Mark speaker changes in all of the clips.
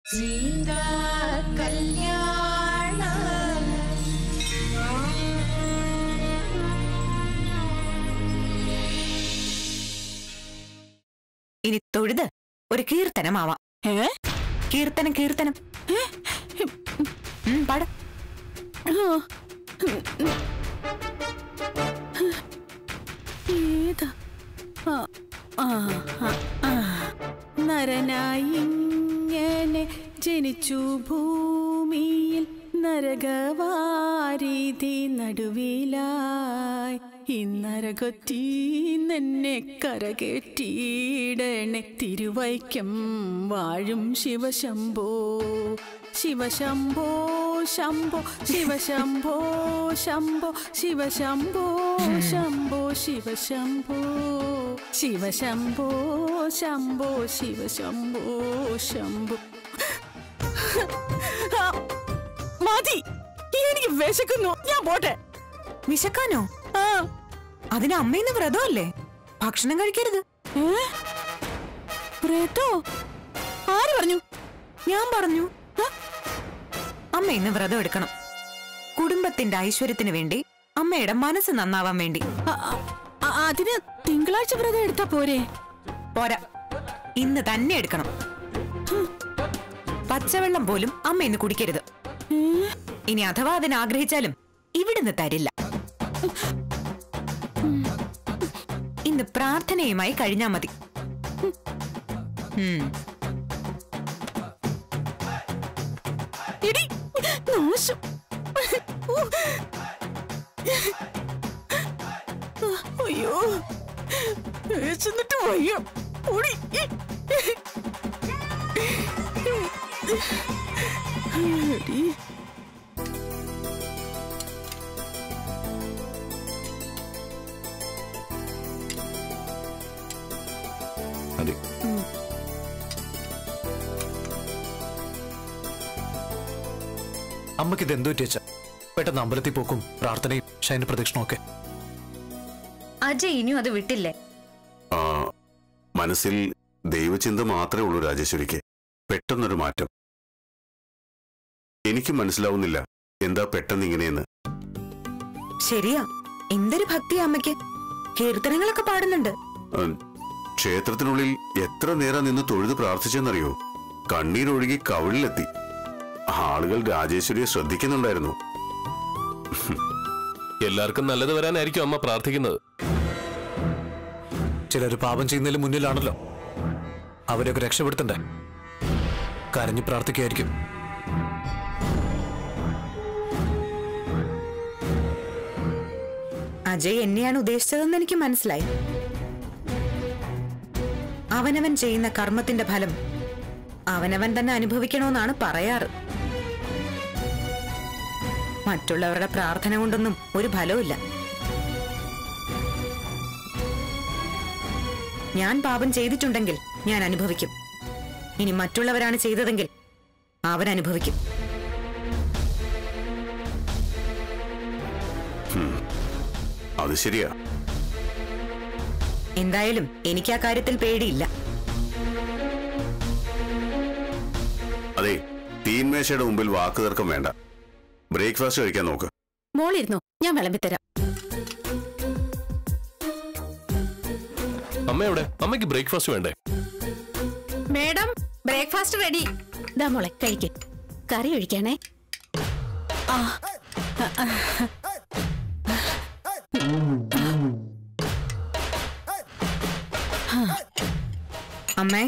Speaker 1: സീതാ കല്യാണ
Speaker 2: ഇനി തൊഴുത് ഒരു കീർത്തനമാവാം
Speaker 3: ഏ
Speaker 2: കീർത്തനം കീർത്തനം ഉം, പാട്
Speaker 3: ഏതാ ആ, ആ, ആ, ആ. നരനായി ഇങ്ങനെ ജനിച്ചു ഭൂമിയിൽ നരകവാരീതി നടുവിലായി ഇന്നരകൊറ്റി നിന്നെ കരകേറ്റിയിടണേ തിരുവൈക്കം വാഴും ശിവശംഭോ ശിവശംഭോ ശംഭോ ശിവശംഭോ ശംഭോ ശിവശംഭോ ശംഭോ ശിവശംഭോ ശിവശംഭോ ശംഭോ ശിവശംഭോ ശംഭോ ആ, മതി എനിക്ക് വിശക്കുന്നു ഞാൻ പോട്ടെ
Speaker 2: വിശക്കാനോ
Speaker 3: ആ
Speaker 2: അതിന് അമ്മയിന്ന് വ്രതമല്ലേ ഭക്ഷണം കഴിക്കരുത്
Speaker 3: ഏ? വ്രതോ ആര് പറഞ്ഞു
Speaker 2: ഞാൻ പറഞ്ഞു അമ്മ ഇന്ന് വ്രതം എടുക്കണം കുടുംബത്തിന്റെ ഐശ്വര്യത്തിന് വേണ്ടി അമ്മയുടെ മനസ്സ് നന്നാവാൻ വേണ്ടി
Speaker 3: അ- അ- അ- അതിന് തിങ്കളാഴ്ച വ്രതം എടുത്താ പോരെ
Speaker 2: പോരാ ഇന്ന് തന്നെ എടുക്കണം പച്ചവെള്ളം പോലും അമ്മ ഇന്ന് കുടിക്കരുത്
Speaker 3: ഏ?
Speaker 2: ഇനി അഥവാ അതിന് ആഗ്രഹിച്ചാലും ഇവിടുന്ന് തരില്ല ഇന്ന് പ്രാർത്ഥനയുമായി കഴിഞ്ഞാ മതി ഉം.
Speaker 3: എടി, നാശം. അയ്യോ വിശന്നിട്ട് വയ്യ ഓടി എടി.
Speaker 4: അതെ
Speaker 5: അമ്മയ്ക്ക് ഇത് എന്തു പറ്റിയച്ച പെട്ടെന്ന് അമ്പലത്തിൽ പോക്കും പ്രാർത്ഥനയും ശയന പ്രദക്ഷിണവും ഒക്കെ
Speaker 6: അജയ് ഇനിയും അത് വിട്ടില്ലേ
Speaker 4: ആ മനസ്സിൽ ദൈവചിന്ത മാത്രമേ ഉള്ളൂ രാജേശ്വരിക്ക് പെട്ടെന്നൊരു മാറ്റം എനിക്ക് മനസ്സിലാവുന്നില്ല എന്താ പെട്ടെന്ന് ഇങ്ങനെയെന്ന്
Speaker 2: ശരിയാ എന്തൊരു ഭക്തിയാ അമ്മയ്ക്ക് കീർത്തനങ്ങളൊക്കെ പാടുന്നുണ്ട്
Speaker 4: ആ, ക്ഷേത്രത്തിനുള്ളിൽ എത്ര നേരം നിന്ന് തൊഴുത് പ്രാർത്ഥിച്ചെന്നറിയോ കണ്ണീരൊഴുകി കവിളിലെത്തി ആളുകൾ രാജേശ്വരിയെ ശ്രദ്ധിക്കുന്നുണ്ടായിരുന്നു
Speaker 7: എല്ലാവർക്കും നല്ലത് വരാനായിരിക്കും അമ്മ പ്രാർത്ഥിക്കുന്നത്
Speaker 5: ചിലർ പാപം ചെയ്യുന്നതിന് മുന്നിലാണല്ലോ അവരെയൊക്കെ രക്ഷപ്പെടുത്തണ്ടേ കരഞ്ഞു പ്രാർത്ഥിക്കുകയായിരിക്കും
Speaker 2: അജയ് എന്നെയാണ് ഉദ്ദേശിച്ചതെന്ന് എനിക്ക് മനസ്സിലായി അവനവൻ ചെയ്യുന്ന കർമ്മത്തിന്റെ ഫലം അവനവൻ തന്നെ അനുഭവിക്കണമെന്നാണ് പറയാറ് മറ്റുള്ളവരുടെ പ്രാർത്ഥന കൊണ്ടൊന്നും ഒരു ഫലവുമില്ല ഞാൻ പാപം ചെയ്തിട്ടുണ്ടെങ്കിൽ ഞാൻ അനുഭവിക്കും ഇനി മറ്റുള്ളവരാണ് ചെയ്തതെങ്കിൽ അവരനുഭവിക്കും
Speaker 4: അത് ശരിയാ
Speaker 2: എന്തായാലും എനിക്ക് ആ കാര്യത്തിൽ പേടിയില്ല
Speaker 4: അതെ തീന്മേശയുടെ മുമ്പിൽ വാക്ക് തർക്കം വേണ്ട ബ്രേക്ക്ഫാസ്റ്റ് കഴിക്കാൻ നോക്ക്
Speaker 3: മോളിരുന്നോ ഞാൻ വിളമ്പിത്തരാം
Speaker 7: അമ്മ എവിടെ അമ്മയ്ക്ക് ബ്രേക്ക്ഫാസ്റ്റ് വേണ്ടേ
Speaker 3: മേഡം ബ്രേക്ക്ഫാസ്റ്റ് റെഡി ദാ മോളെ കഴിക്കേ കറി ഒഴിക്കാണേ ആ
Speaker 2: അമ്മേ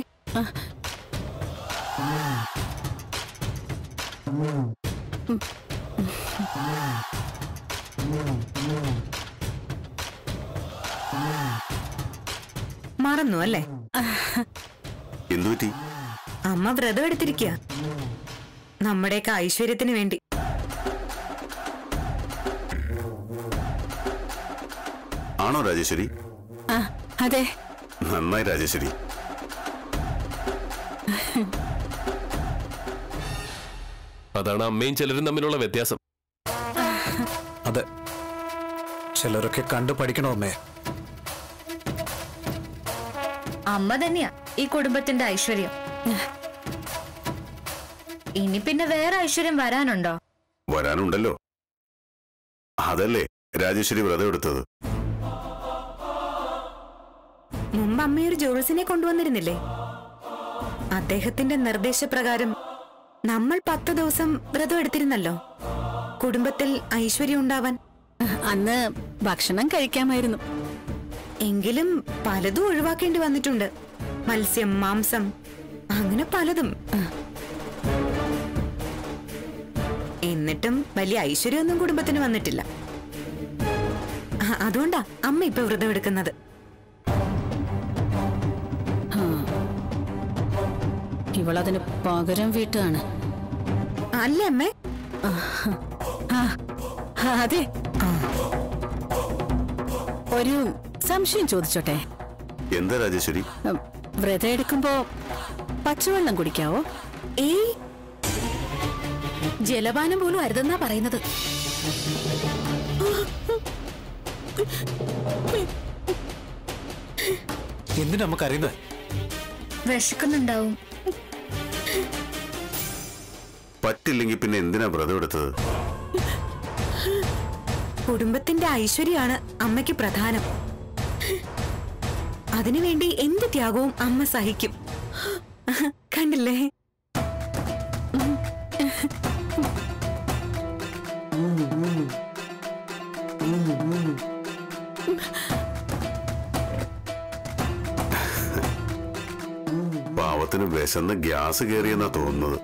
Speaker 2: മറന്നു അല്ലേ
Speaker 4: എന്തുപറ്റി
Speaker 2: അമ്മ വ്രതം എടുത്തിരിക്കുക നമ്മുടെയൊക്കെ ഐശ്വര്യത്തിന് വേണ്ടി
Speaker 4: ആണോ രാജേശ്വരി
Speaker 3: ആ അതെ
Speaker 4: നന്നായി രാജേശ്വരി
Speaker 7: അതാണ് അമ്മയും ചിലരും തമ്മിലുള്ള വ്യത്യാസം
Speaker 5: അതെ ചിലരൊക്കെ കണ്ടു പഠിക്കണോ അമ്മേ
Speaker 6: അമ്മ തന്നെയാ ഈ കുടുംബത്തിന്റെ ഐശ്വര്യം ഇനി പിന്നെ വേറെ ഐശ്വര്യം വരാനുണ്ടോ
Speaker 4: വരാനുണ്ടല്ലോ അതല്ലേ രാജേശ്വരി വ്രതം എടുത്തത്
Speaker 2: മുമ്പ് അമ്മയൊരു ജോൾസിനെ കൊണ്ടുവന്നിരുന്നില്ലേ അദ്ദേഹത്തിന്റെ നിർദ്ദേശപ്രകാരം നമ്മൾ പത്ത് ദിവസം വ്രതം എടുത്തിരുന്നല്ലോ കുടുംബത്തിൽ ഐശ്വര്യം ഉണ്ടാവാൻ
Speaker 3: അന്ന് ഭക്ഷണം കഴിക്കാമായിരുന്നു
Speaker 2: എങ്കിലും പലതും ഒഴിവാക്കേണ്ടി വന്നിട്ടുണ്ട് മത്സ്യം മാംസം അങ്ങനെ പലതും എന്നിട്ടും വലിയ ഐശ്വര്യമൊന്നും കുടുംബത്തിന് വന്നിട്ടില്ല അ- അതുകൊണ്ടാ അമ്മ ഇപ്പൊ വ്രതം എടുക്കുന്നത്
Speaker 3: ഇവളതിന് പകരം വീട്ടാണ്
Speaker 2: അല്ലേ അമ്മേ
Speaker 3: ആ, അതെ ഒരു സംശയം ചോദിച്ചോട്ടെ
Speaker 4: എന്താ രാജേശ്വരി
Speaker 3: ഉം, വ്രതം എടുക്കുമ്പോ പച്ചവെള്ളം കുടിക്കാവോ
Speaker 2: ഏയ്
Speaker 3: ജലപാനം പോലും അരുതെന്നാ പറയുന്നത്
Speaker 5: എന്തിനാ നമുക്ക് അറിയുന്നത്
Speaker 6: വിശക്കുന്നുണ്ടാവും
Speaker 4: പറ്റില്ലെങ്കിൽ പിന്നെ എന്തിനാ വ്രതം എടുത്തത്
Speaker 2: കുടുംബത്തിന്റെ ഐശ്വര്യമാണ് അമ്മയ്ക്ക് പ്രധാനം അതിനുവേണ്ടി എന്ത് ത്യാഗവും അമ്മ സഹിക്കും കണ്ടില്ലേ
Speaker 4: പാവത്തിന് വിശന്ന് ഗ്യാസ് കയറിയെന്നാ തോന്നുന്നത്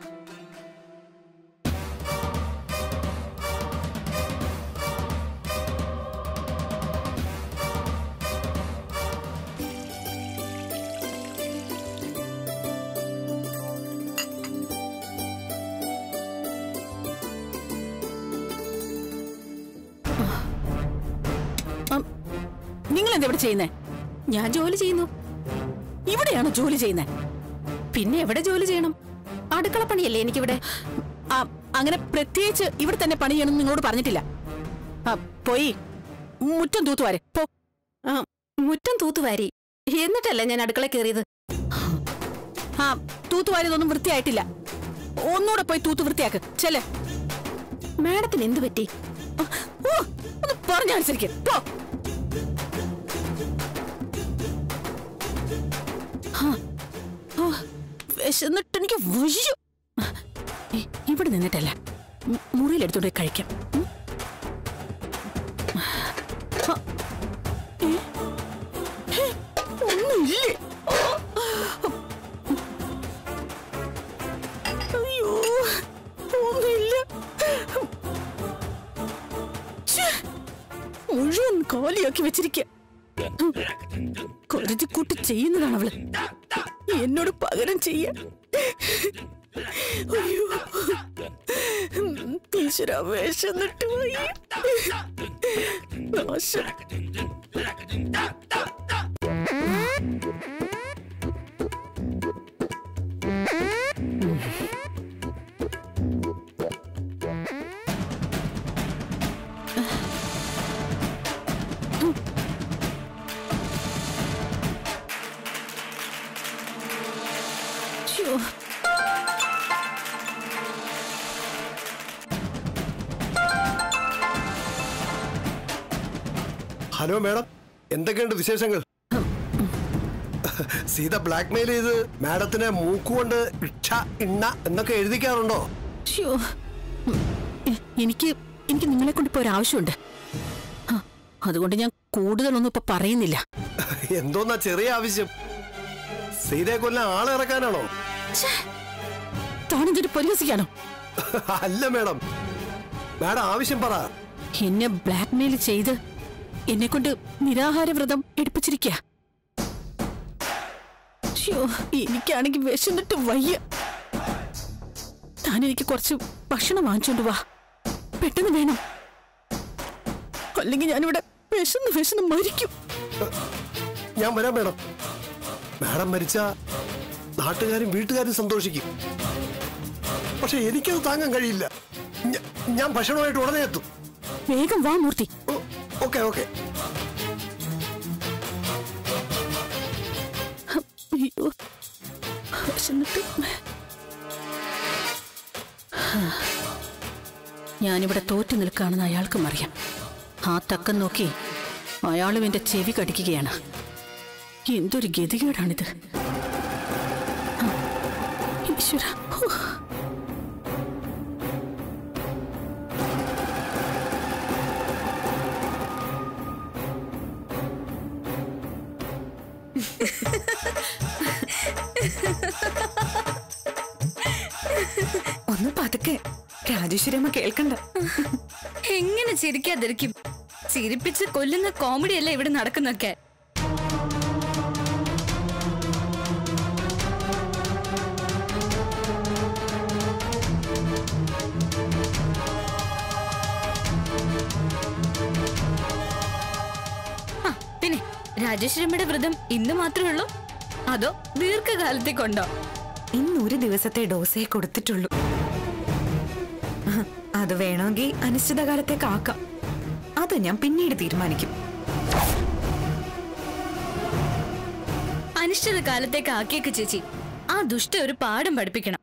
Speaker 3: നിങ്ങൾ എന്താ ഇവിടെ ചെയ്യുന്നേ ഞാൻ ജോലി ചെയ്യുന്നു ഇവിടെയാണോ ജോലി ചെയ്യുന്നേ പിന്നെ എവിടെ ജോലി ചെയ്യണം അടുക്കള പണിയല്ലേ എനിക്കിവിടെ ആ, അങ്ങനെ പ്രത്യേകിച്ച് ഇവിടെ തന്നെ പണി ചെയ്യണമെന്ന് നിങ്ങളോട് പറഞ്ഞിട്ടില്ല ആ, പോയി മുറ്റം തൂത്തുവാരെ പോ ആ, മുറ്റം തൂത്തുവാരി എന്നിട്ടല്ലേ ഞാൻ അടുക്കള കയറിയത് ആ തൂത്തുവാരിയതൊന്നും വൃത്തിയായിട്ടില്ല ഒന്നുകൂടെ പോയി തൂത്ത് വൃത്തിയാക്ക് ചെല്ലേ മാഡത്തിന് എന്ത് പറ്റി ആ, ഓ, ഒന്ന് പറഞ്ഞനുസരിക്ക് പോ ഹാ. ഓ, വിശന്നിട്ട് എനിക്ക് വയ്യ ഇ- ഇവിടെ നിന്നിട്ടല്ല മു- മുറിയിലെടുത്തോണ്ട് പോയി കഴിക്കാം ഉം. ഹ. ഏ? ഏ? ഒന്നുമില്ലേ ഓ. അയ്യോ ഒന്നുമില്ല ഛെ, മുഴുവൻ കാലിയാക്കി വെച്ചിരിക്കുക കരുതി കൂട്ടി ചെയ്യുന്നതാണ് അവള് എന്നോട് പകരം ചെയ്യ അയ്യോ ഈശ്വര വിശന്നിട്ട് പോയി നാശം ശ്ശോ.
Speaker 1: ഹലോ മാഡം എന്തൊക്കെയുണ്ട് വിശേഷങ്ങൾ സീത ബ്ലാക്ക്മെയിൽ ചെയ്ത് മാഡത്തിനെ മൂക്കുകൊണ്ട് ഇക്ഷ ഇണ്ണ എന്നൊക്കെ എഴുതിക്കാറുണ്ടോ
Speaker 3: ശ്ശോ. ഉം. എ- എനിക്ക് എനിക്ക് നിങ്ങളെ കൊണ്ട് ഇപ്പൊ ഒരു ആവശ്യമുണ്ട് ആ, അതുകൊണ്ട് ഞാൻ കൂടുതലൊന്നും ഇപ്പൊ പറയുന്നില്ല
Speaker 1: എന്തോന്നാ ചെറിയ ആവശ്യം സീതയെ കൊല്ലാൻ ആളെ ഇറക്കാനാണോ
Speaker 3: താനെന്തൊരു പരിഹസിക്കാണോ
Speaker 1: അല്ല മാഡം മാഡം ആവശ്യം പറ
Speaker 3: എന്നെ ബ്ലാക്ക്മെയിൽ ചെയ്ത് എന്നെ കൊണ്ട് നിരാഹാര വ്രതം എടുപ്പിച്ചിരിക്ക എനിക്കാണെങ്കിൽ വിശന്നിട്ട് വയ്യ താൻ എനിക്ക് കുറച്ച് ഭക്ഷണം വാങ്ങിച്ചോണ്ട് വാ പെട്ടെന്ന് വേണം അല്ലെങ്കിൽ ഞാനിവിടെ വിശന്ന് വിശന്ന് മരിക്കും
Speaker 1: ഞാൻ വരാം മാഡം മാഡം മരിച്ച നാട്ടുകാരും വീട്ടുകാരും സന്തോഷിക്കും പക്ഷെ എനിക്കത് താങ്ങാൻ കഴിയില്ല ഞ- ഞാൻ ഭക്ഷണമായിട്ട് ഉടനെ എത്തും
Speaker 3: വേഗം വാ മൂർത്തി
Speaker 1: ഓക്കെ ഓക്കെ
Speaker 3: അയ്യോ വിശന്നിട്ട് ഞാനിവിടെ തോറ്റു നിൽക്കുകയാണെന്ന് അയാൾക്കും അറിയാം ആ തക്കം നോക്കി അയാളും എന്റെ ചെവി കടിക്കുകയാണ് എന്തൊരു ഗതികേടാണിത് ആ, ഈശ്വരാ. ഹൂ.
Speaker 2: ഒന്ന് പതുക്കെ രാജേശ്വരമ്മ കേൾക്കണ്ട
Speaker 6: എങ്ങനെ ചിരിക്കാതിരിക്കും ചിരിപ്പിച്ച് കൊല്ലുന്ന കോമഡി അല്ലേ ഇവിടെ നടക്കുന്നൊക്കെ ആ, പിന്നെ രാജേശ്വരമ്മയുടെ വ്രതം ഇന്ന് മാത്രമേ ഉള്ളൂ അതോ ദീർഘകാലത്തേക്കുണ്ടോ
Speaker 2: ഇന്ന് ഒരു ദിവസത്തെ ഡോസേ കൊടുത്തിട്ടുള്ളൂ അത് വേണമെങ്കിൽ അനിശ്ചിതകാലത്തേക്ക് ആക്കാം അത് ഞാൻ പിന്നീട് തീരുമാനിക്കും
Speaker 6: അനിശ്ചിത കാലത്തേക്ക് ആക്കിയേക്ക് ചേച്ചി ആ ദുഷ്ട ഒരു പാഠം പഠിപ്പിക്കണം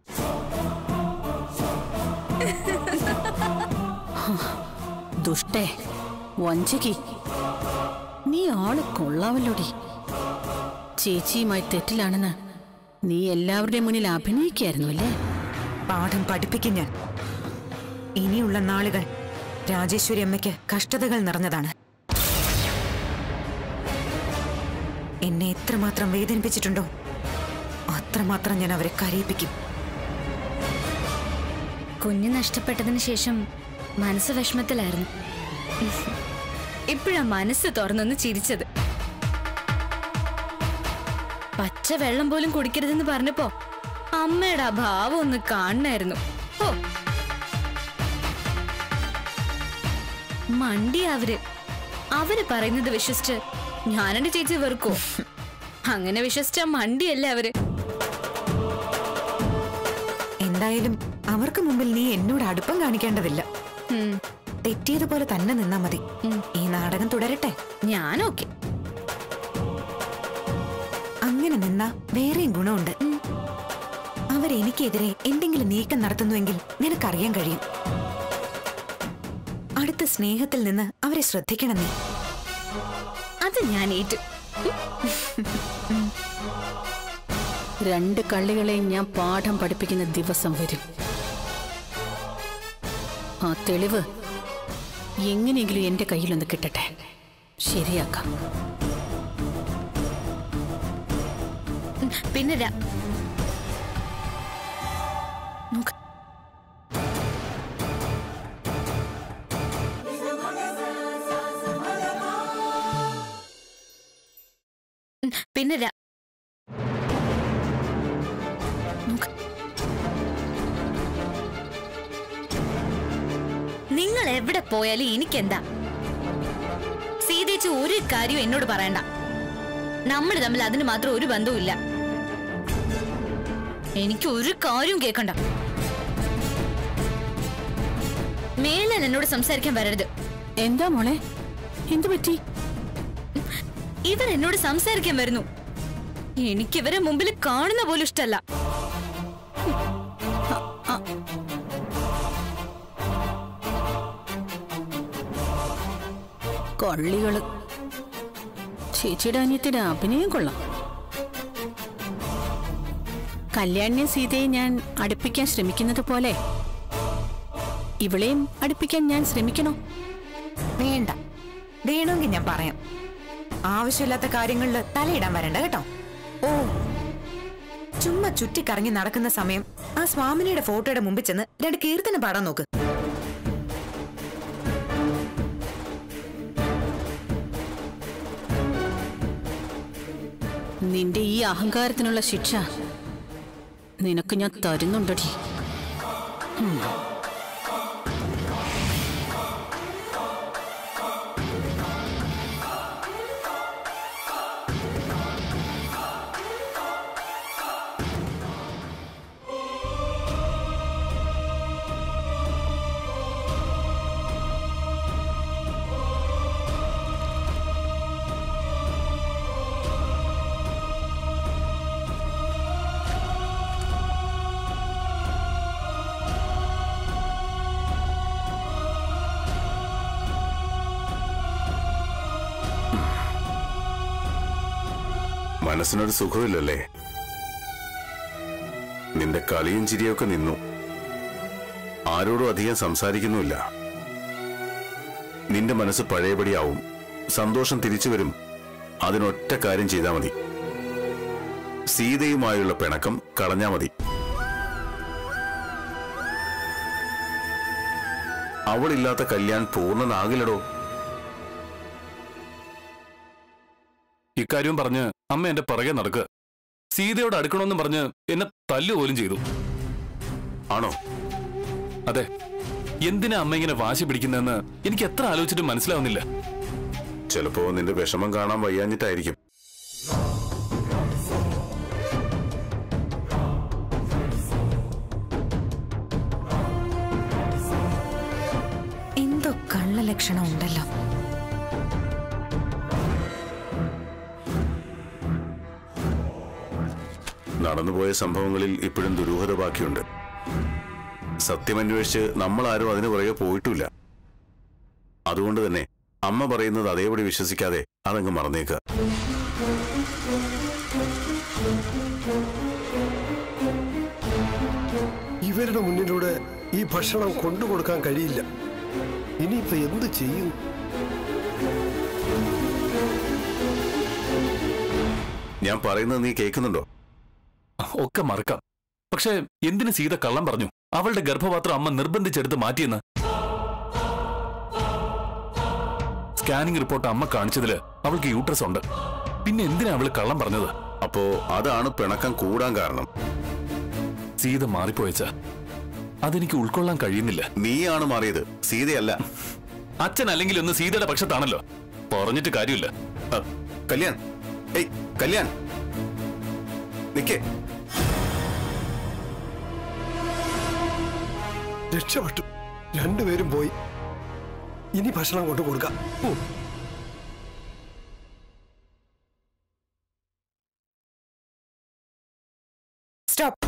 Speaker 3: ദുഷ്ടേ വഞ്ചകി നീ ആള് കൊള്ളാവല്ലോടി ചേച്ചിയുമായി തെറ്റിലാണെന്ന് നീ എല്ലാവരുടെയും മുന്നിൽ അഭിനയിക്കായിരുന്നു അല്ലേ
Speaker 2: പാഠം പഠിപ്പിക്കും ഞാൻ ഇനിയുള്ള നാളുകൾ രാജേശ്വരി അമ്മയ്ക്ക് കഷ്ടതകൾ നിറഞ്ഞതാണ് എന്നെ എത്രമാത്രം വേദനിപ്പിച്ചിട്ടുണ്ടോ അത്രമാത്രം ഞാൻ അവരെ കരയിപ്പിക്കും
Speaker 6: കുഞ്ഞ് നഷ്ടപ്പെട്ടതിന് ശേഷം മനസ്സ് വിഷമത്തിലായിരുന്നു ഇപ്പോഴാ മനസ്സ് തുറന്നൊന്ന് ചിരിച്ചത് പച്ച വെള്ളം പോലും കുടിക്കരുതെന്ന് പറഞ്ഞപ്പോ അമ്മയുടെ ആ ഭാവം ഒന്ന് കാണണായിരുന്നു ഓ മണ്ടി അവര് അവര് പറയുന്നത് വിശ്വസിച്ച് ഞാനെന്റെ ചേച്ചി വെറുക്കോ അങ്ങനെ വിശ്വസിച്ച മണ്ടിയല്ലേ അവര്
Speaker 2: എന്തായാലും അവർക്ക് മുമ്പിൽ നീ എന്നോട് അടുപ്പം കാണിക്കേണ്ടതില്ല
Speaker 6: ഉം,
Speaker 2: തെറ്റിയതുപോലെ തന്നെ നിന്നാ മതി ഈ നാടകം തുടരട്ടെ
Speaker 6: ഞാനോക്കെ
Speaker 2: അങ്ങനെ നിന്നാ വേറെയും ഗുണമുണ്ട് അവരെനിക്കെതിരെ എന്തെങ്കിലും നീക്കം നടത്തുന്നുവെങ്കിൽ നിനക്കറിയാൻ കഴിയും അടുത്ത സ്നേഹത്തിൽ നിന്ന് അവരെ ശ്രദ്ധിക്കണം നീ
Speaker 6: അത് ഞാൻ ഏറ്റു
Speaker 3: രണ്ട് കള്ളികളെയും ഞാൻ പാഠം പഠിപ്പിക്കുന്ന ദിവസം വരും ആ തെളിവ് എങ്ങനെയെങ്കിലും എന്റെ കയ്യിലൊന്ന് കിട്ടട്ടെ ശരിയാക്കാം
Speaker 6: പിന്നെ രാ- നോക്ക്. ഉം, പിന്നെ രാ- നോക്ക്. നിങ്ങൾ എവിടെ പോയാലും എനിക്കെന്താ സീതേച്ച് ഒരു കാര്യവും എന്നോട് പറയണ്ട നമ്മൾ തമ്മിൽ അതിന് മാത്രം ഒരു ബന്ധവുമില്ല എനിക്ക് ഒരു കാര്യവും കേൾക്കണ്ട മേലാൻ എന്നോട് സംസാരിക്കാൻ വരരുത്
Speaker 3: എന്താ മോളെ എന്തു പറ്റി
Speaker 6: ഇവർ എന്നോട് സംസാരിക്കാൻ വരുന്നു എനിക്ക് ഇവരെ മുമ്പിൽ കാണുന്ന പോലും ഇഷ്ടല്ല
Speaker 3: കള്ളികള് ചേച്ചിയുടെ അനിയത്തിന്റെ അഭിനയം കൊള്ളാം കല്യാണിനെ സീതയെ ഞാൻ അടുപ്പിക്കാൻ ശ്രമിക്കുന്നത് പോലെ ഇവളെയും അടുപ്പിക്കാൻ ഞാൻ ശ്രമിക്കണോ
Speaker 2: വേണ്ട വേണമെങ്കിൽ ഞാൻ പറയാം ആവശ്യമില്ലാത്ത കാര്യങ്ങളിൽ തലയിടാൻ വരണ്ട കേട്ടോ ഓ ചുമ്മാ ചുറ്റിക്കറങ്ങി നടക്കുന്ന സമയം ആ സ്വാമിനിയുടെ ഫോട്ടോയുടെ മുമ്പിൽ ചെന്ന് രണ്ട് കീർത്തനം പാടാൻ നോക്ക്
Speaker 3: നിന്റെ ഈ അഹങ്കാരത്തിനുള്ള ശിക്ഷ നിനക്ക് ഞാൻ തരുന്നുണ്ടടി ഉം.
Speaker 4: മനസ്സിനൊരു സുഖമില്ലല്ലേ നിന്റെ കളിയും ചിരിയൊക്കെ നിന്നു ആരോടും അധികം സംസാരിക്കുന്നുമില്ല നിന്റെ മനസ്സ് പഴയപടിയാവും സന്തോഷം തിരിച്ചു വരും അതിനൊറ്റ കാര്യം ചെയ്താൽ മതി സീതയുമായുള്ള പിണക്കം കളഞ്ഞാ മതി അവളില്ലാത്ത കല്യാൺ പൂർണ്ണനാകില്ലടോ
Speaker 5: ഇക്കാര്യവും പറഞ്ഞ് അമ്മ എന്റെ പുറകെ നടക്കുക സീതയോട് അടുക്കണമെന്നും പറഞ്ഞ് എന്നെ തല്ലുപോലും ചെയ്തു
Speaker 4: ആണോ
Speaker 5: അതെ എന്തിനാ അമ്മ ഇങ്ങനെ വാശി പിടിക്കുന്നതെന്ന് എനിക്ക് എത്ര ആലോചിച്ചിട്ടും മനസ്സിലാവുന്നില്ല
Speaker 4: ചിലപ്പോ നിന്റെ വിഷമം കാണാൻ വയ്യാഞ്ഞിട്ടായിരിക്കും
Speaker 2: എന്തോ കള്ളലക്ഷണം ഉണ്ടല്ലോ
Speaker 4: നടന്നുപോയ സംഭവങ്ങളിൽ ഇപ്പോഴും ദുരൂഹത ബാക്കിയുണ്ട് സത്യമന്വേഷിച്ച് നമ്മൾ ആരും അതിനു പുറകെ പോയിട്ടില്ല അതുകൊണ്ട് തന്നെ അമ്മ പറയുന്നത് അതേപടി വിശ്വസിക്കാതെ അതങ്ങ് മറന്നേക്കുക
Speaker 1: ഇവരുടെ മുന്നിലൂടെ ഈ ഭക്ഷണം കൊണ്ടുകൊടുക്കാൻ കഴിയില്ല ഇനിയിപ്പോ എന്ത് ചെയ്യും
Speaker 4: ഞാൻ പറയുന്നത് നീ കേൾക്കുന്നുണ്ടോ
Speaker 5: ഒക്കെ മറക്കാം പക്ഷെ എന്തിന് സീത കള്ളം പറഞ്ഞു അവളുടെ ഗർഭപാത്രം അമ്മ നിർബന്ധിച്ചെടുത്ത് മാറ്റിയെന്ന് സ്കാനിംഗ് റിപ്പോർട്ട് അമ്മ കാണിച്ചതില് അവൾക്ക് യൂട്രസ് ഉണ്ട് പിന്നെ എന്തിനാ അവള് കള്ളം പറഞ്ഞത്
Speaker 4: അപ്പോ അതാണ് പിണക്കം കൂടാൻ കാരണം
Speaker 5: സീത മാറിപ്പോയച്ച അതെനിക്ക് ഉൾക്കൊള്ളാൻ കഴിയുന്നില്ല
Speaker 4: നീയാണ് മാറിയത് സീതയല്ല
Speaker 5: അച്ഛൻ അല്ലെങ്കിൽ ഒന്ന് സീതയുടെ പക്ഷത്താണല്ലോ പറഞ്ഞിട്ട് കാര്യമില്ല
Speaker 4: അ, കല്യാൺ ഏയ് കല്യാൺ നിക്കേ
Speaker 1: രക്ഷപ്പെട്ടു രണ്ടുപേരും പോയി ഇനി ഭക്ഷണം കൊണ്ടു കൊടുക്കാം ഉം.
Speaker 2: സ്റ്റോപ്പ്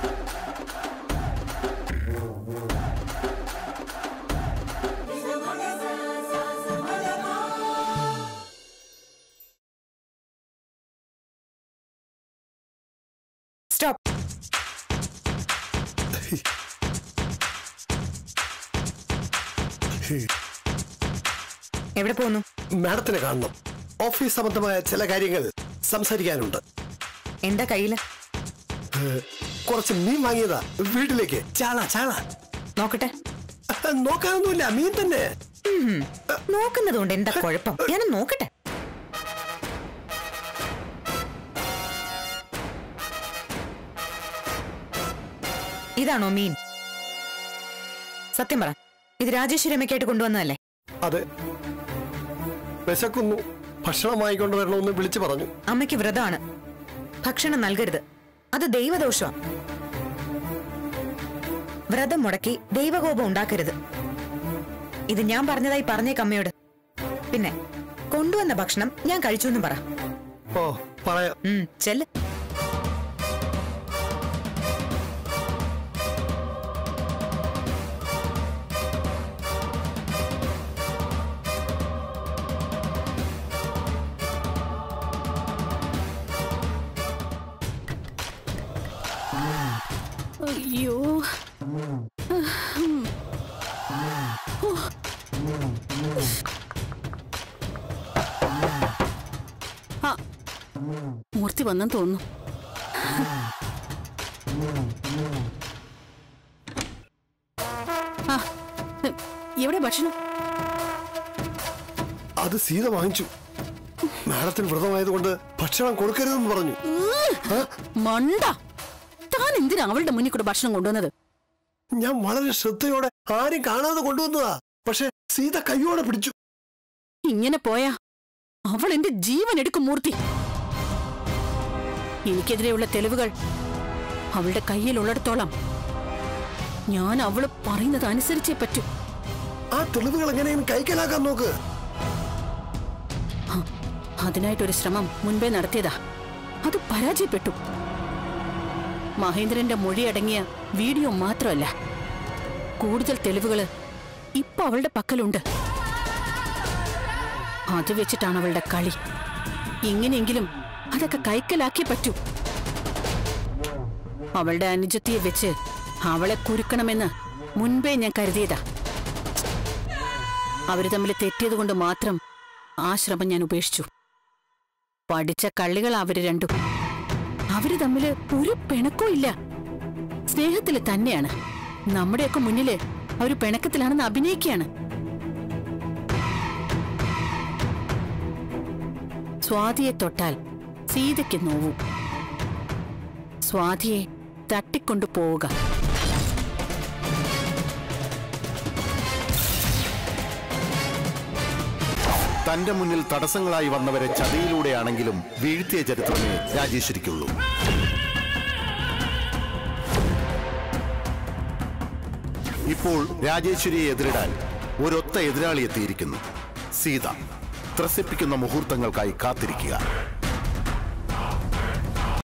Speaker 2: സ്റ്റോപ്പ് എവിടെ പോകുന്നു
Speaker 1: മാഡത്തിനെ കാണണം ഓഫീസ് സംബന്ധമായ ചില കാര്യങ്ങൾ സംസാരിക്കാനുണ്ട്
Speaker 2: എന്താ കയ്യില്
Speaker 1: ഏഹ്, കുറച്ച് മീൻ വാങ്ങിയതാ വീട്ടിലേക്ക് ചാള ചാള
Speaker 2: നോക്കട്ടെ
Speaker 1: അഹ്, നോക്കാനൊന്നുമില്ല മീൻ തന്നെ
Speaker 2: നോക്കുന്നത് കൊണ്ട് എന്താ കുഴപ്പം ഞാൻ നോക്കട്ടെ ഇതാണോ മീൻ സത്യം പറ ഇത് രാജേശ്വരമ്മയ്ക്കായിട്ട് കൊണ്ടുവന്നതല്ലേ
Speaker 1: അതെ വിശക്കുന്നു ഭക്ഷണം വാങ്ങിക്കൊണ്ട് വരണമെന്ന് വിളിച്ചു പറഞ്ഞു
Speaker 2: അമ്മയ്ക്ക് വ്രതമാണ് ഭക്ഷണം നൽകരുത് അത് ദൈവദോഷമാ വ്രതം മുടക്കി ദൈവകോപം ഉണ്ടാക്കരുത് ഇത് ഞാൻ പറഞ്ഞതായി പറഞ്ഞേക്ക് അമ്മയോട് പിന്നെ കൊണ്ടുവന്ന ഭക്ഷണം ഞാൻ കഴിച്ചു എന്നും പറ
Speaker 1: ഓ പറയാം
Speaker 2: ഉം, ചെല്ല്
Speaker 3: അയ്യോ ആ, മൂർത്തി വന്നെന്ന് തോന്നുന്നു ആ എവിടെ ഭക്ഷണം
Speaker 1: അത് സീത വാങ്ങിച്ചു മാഡത്തിന് വ്രതമായതുകൊണ്ട് ഭക്ഷണം കൊടുക്കരുതെന്ന് പറഞ്ഞു
Speaker 3: മണ്ട താൻ എന്തിനാ അവളുടെ മുന്നിൽ കൂടെ ഭക്ഷണം കൊണ്ടുവന്നത്
Speaker 1: ഞാൻ വളരെ ശ്രദ്ധയോടെ ആരും കാണാതെ കൊണ്ടുവന്നതാ പക്ഷെ സീത കയ്യോടെ പിടിച്ചു
Speaker 3: ഇങ്ങനെ പോയാ അവൾ എന്റെ ജീവൻ എടുക്കും മൂർത്തി എനിക്കെതിരെയുള്ള തെളിവുകൾ അവളുടെ കയ്യിലുള്ളിടത്തോളം ഞാൻ അവള് പറയുന്നത് അനുസരിച്ചേ പറ്റൂ
Speaker 1: ആ തെളിവുകൾ എങ്ങനെയും കൈക്കലാക്കാൻ നോക്ക്
Speaker 3: ഹ, അതിനായിട്ടൊരു ശ്രമം മുൻപേ നടത്തിയതാ അത് പരാജയപ്പെട്ടു മഹേന്ദ്രന്റെ മൊഴിയടങ്ങിയ വീഡിയോ മാത്രമല്ല കൂടുതൽ തെളിവുകള് ഇപ്പൊ അവളുടെ പക്കലുണ്ട് അത് വെച്ചിട്ടാണ് അവളുടെ കളി ഇങ്ങനെയെങ്കിലും അതൊക്കെ കൈക്കലാക്കിയേ പറ്റൂ അവളുടെ അനുജത്തിയെ വെച്ച് അവളെ കുരുക്കണമെന്ന് മുൻപേ ഞാൻ കരുതിയതാ അവര് തമ്മിൽ തെറ്റിയത് കൊണ്ട് മാത്രം ആ ശ്രമം ഞാൻ ഉപേക്ഷിച്ചു പഠിച്ച കള്ളികൾ അവര് രണ്ടും അവര് തമ്മില് ഒരു പിണക്കവും ഇല്ല സ്നേഹത്തില് തന്നെയാണ് നമ്മുടെയൊക്കെ മുന്നില് അവര് പിണക്കത്തിലാണെന്ന് അഭിനയിക്കുകയാണ് സ്വാതിയെ തൊട്ടാൽ സീതയ്ക്ക് നോവും സ്വാതിയെ തട്ടിക്കൊണ്ടു പോവുക
Speaker 8: തന്റെ മുന്നിൽ തടസ്സങ്ങളായി വന്നവരെ ചതിയിലൂടെയാണെങ്കിലും വീഴ്ത്തിയ ചരിത്രമേ രാജേശ്വരിക്കുള്ളൂ ഇപ്പോൾ രാജേശ്വരിയെ എതിരിടാൻ ഒരൊത്ത എതിരാളി എത്തിയിരിക്കുന്നു സീത ത്രസിപ്പിക്കുന്ന മുഹൂർത്തങ്ങൾക്കായി കാത്തിരിക്കുക